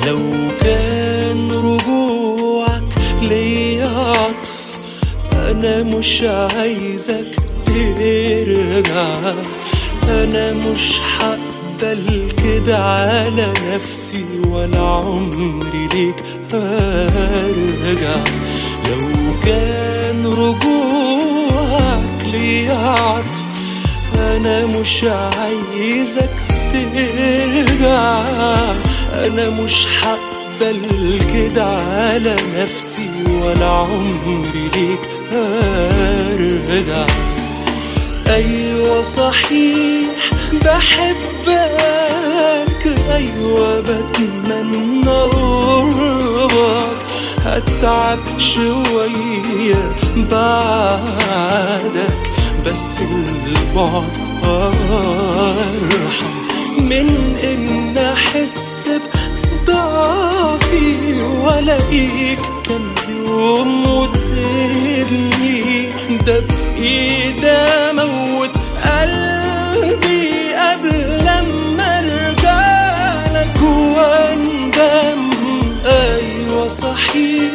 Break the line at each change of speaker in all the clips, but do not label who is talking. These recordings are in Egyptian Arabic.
لو كان رجوعك ليا عطف انا مش عايزك ترجع انا مش هقبل كده على نفسي ولا عمري ليك هرجع لو كان رجوعك ليا عطف انا مش عايزك ترجع انا مش هقبل كده على نفسي ولا عمري ليك هرجع ايوه صحيح بحبك ايوه بتمنى قربك هتعب شوية بعدك بس البعد أرحم من إن أحس بضعفي وألاقيك كم يوم وتسيبني ده بإيدي أموت قلبي قبل لما أرجع لك وأندم أيوة صحيح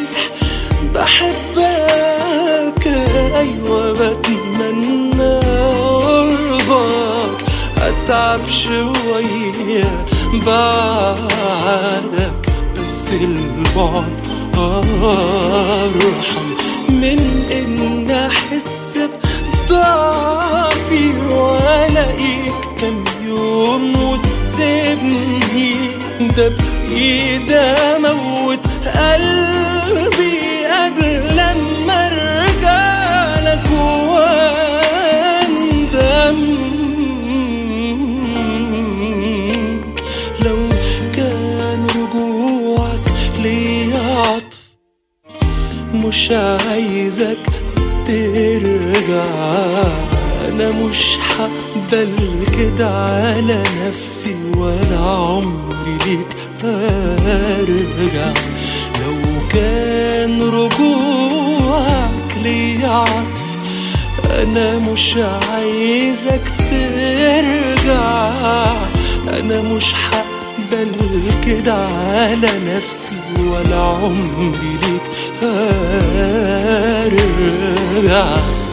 بحبك أيوة بتمنى قربك أتعب شوية بعدك بس البعد أرحم من إن أحس بضعفي وألاقيك كم يوم وتسيبني ده بإيدي أموت قلبي قبل لما أرجع لك وأندم لو كان رجوعك ليا عطف مش عايزك ترجع انا مش هقبل كده على نفسي ولا عمري ليك هرجع لو كان رجوعك ليا عطف انا مش عايزك ترجع انا مش هقبل كده على نفسي ولا عمري ليك هرجع